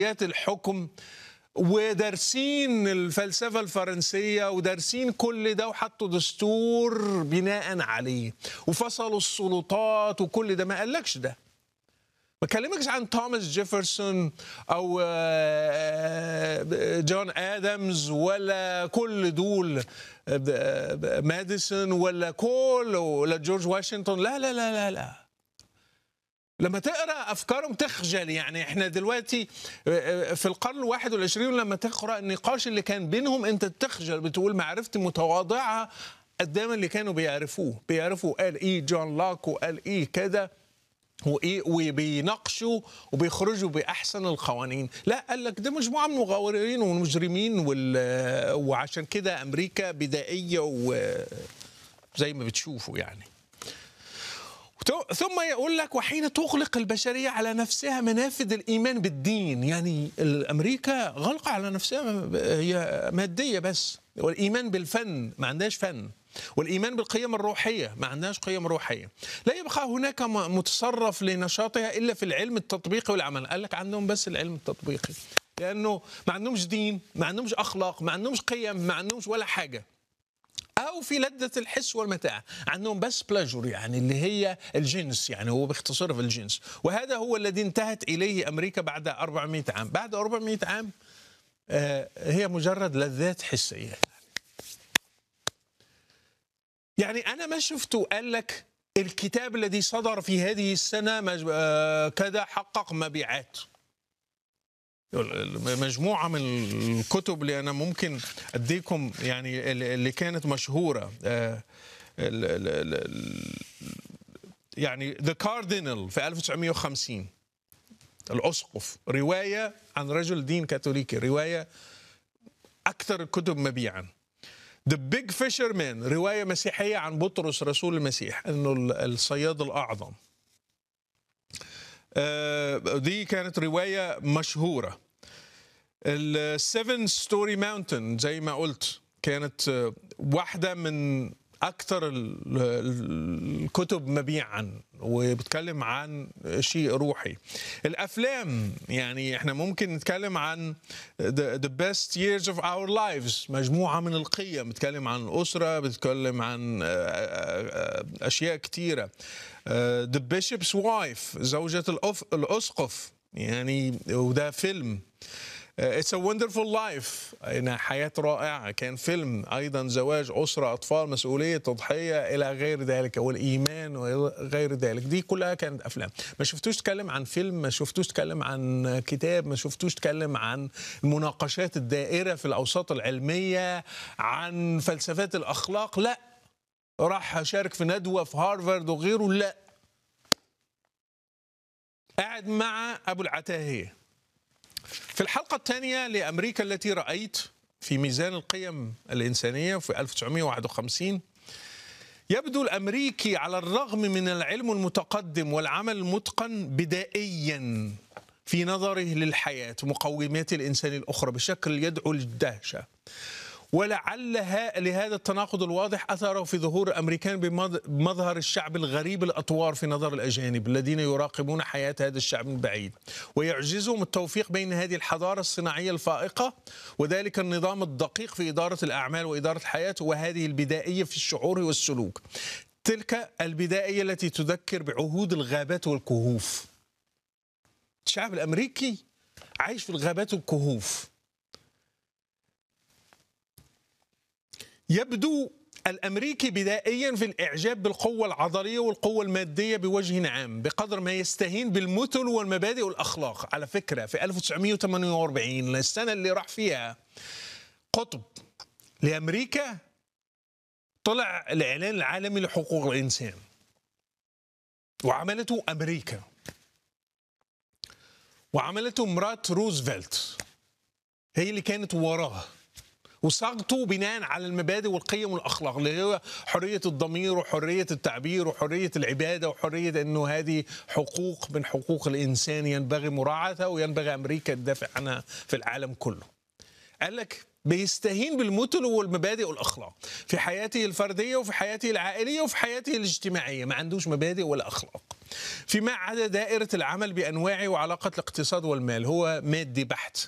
الحكم ودارسين الفلسفة الفرنسية ودارسين كل ده وحطوا دستور بناء عليه وفصلوا السلطات وكل ده ما قالكش ده ما كلمكش عن توماس جيفرسون او جون ادمز ولا كل دول ماديسون ولا كول ولا جورج واشنطن لا لا لا لا لا لما تقرا افكارهم تخجل يعني احنا دلوقتي في القرن الواحد والعشرين لما تقرا النقاش اللي كان بينهم انت تخجل بتقول معرفتي متواضعه قدام اللي كانوا بيعرفوه بيعرفوا قال ايه جون لاك وقال ايه كده وايه وبيناقشوا وبيخرجوا باحسن القوانين لا قال لك ده مجموعه من المغامرين والمجرمين وال... وعشان كده امريكا بدائيه وزي ما بتشوفوا يعني ثم يقول لك وحين تغلق البشرية على نفسها منافذ الإيمان بالدين يعني أمريكا غلقة على نفسها هي مادية بس والإيمان بالفن ما عندهاش فن والإيمان بالقيم الروحية ما عندهاش قيم روحية لا يبقى هناك متصرف لنشاطها إلا في العلم التطبيقي والعمل قال لك عندهم بس العلم التطبيقي لأنه ما عندهمش دين ما عندهمش أخلاق ما عندهمش قيم ما عندهمش ولا حاجة او في لذه الحس والمتاع عندهم بس بلاجور يعني اللي هي الجنس يعني هو باختصار في الجنس وهذا هو الذي انتهت اليه امريكا بعد 400 عام بعد 400 عام آه هي مجرد لذات حسيه يعني انا ما شفته قال لك الكتاب الذي صدر في هذه السنه آه كذا حقق مبيعات مجموعة من الكتب اللي أنا ممكن أديكم يعني اللي كانت مشهورة يعني ذا كاردينال في 1950 الأسقف رواية عن رجل دين كاثوليكي رواية أكثر الكتب مبيعا ذا بيج فيشرمان رواية مسيحية عن بطرس رسول المسيح أنه الصياد الأعظم دي كانت رواية مشهورة السيفن ستوري ماونتن زي ما قلت كانت واحدة من أكثر الكتب مبيعا وبتكلم عن شيء روحي الأفلام يعني احنا ممكن نتكلم عن the, the best years of our lives مجموعة من القيم بتتكلم عن الأسرة بتتكلم عن أشياء كتيرة The Bishop's Wife زوجة الأسقف يعني وده فيلم It's a Wonderful Life إن حياة رائعة كان فيلم أيضا زواج أسرة أطفال مسؤولية تضحية إلى غير ذلك والإيمان وغير ذلك دي كلها كانت أفلام ما شفتوش تكلم عن فيلم ما شفتوش تكلم عن كتاب ما شفتوش تكلم عن المناقشات الدائرة في الأوساط العلمية عن فلسفات الأخلاق لا راح شارك في ندوة في هارفارد وغيره لا قاعد مع أبو العتاهية في الحلقة الثانية لأمريكا التي رأيت في ميزان القيم الإنسانية في 1951 يبدو الأمريكي على الرغم من العلم المتقدم والعمل المتقن بدائيا في نظره للحياة ومقومات الإنسان الأخرى بشكل يدعو للدهشة ولعل لهذا التناقض الواضح اثره في ظهور الامريكان بمظهر الشعب الغريب الاطوار في نظر الاجانب الذين يراقبون حياه هذا الشعب من بعيد ويعجزهم التوفيق بين هذه الحضاره الصناعيه الفائقه وذلك النظام الدقيق في اداره الاعمال واداره الحياه وهذه البدائيه في الشعور والسلوك تلك البدائيه التي تذكر بعهود الغابات والكهوف الشعب الامريكي عايش في الغابات والكهوف يبدو الامريكي بدائيا في الاعجاب بالقوه العضليه والقوه الماديه بوجه عام بقدر ما يستهين بالمثل والمبادئ والاخلاق على فكره في 1948 السنه اللي راح فيها قطب لامريكا طلع الاعلان العالمي لحقوق الانسان وعملته امريكا وعملته مرات روزفلت هي اللي كانت وراه وصاغته بناء على المبادئ والقيم والاخلاق اللي هو حريه الضمير وحريه التعبير وحريه العباده وحريه انه هذه حقوق من حقوق الانسان ينبغي مراعاتها وينبغي امريكا تدافع عنها في العالم كله. قال لك بيستهين بالمثل والمبادئ والاخلاق في حياته الفرديه وفي حياته العائليه وفي حياته الاجتماعيه ما عندوش مبادئ ولا اخلاق فيما عدا دائره العمل بانواعه وعلاقه الاقتصاد والمال هو مادي بحت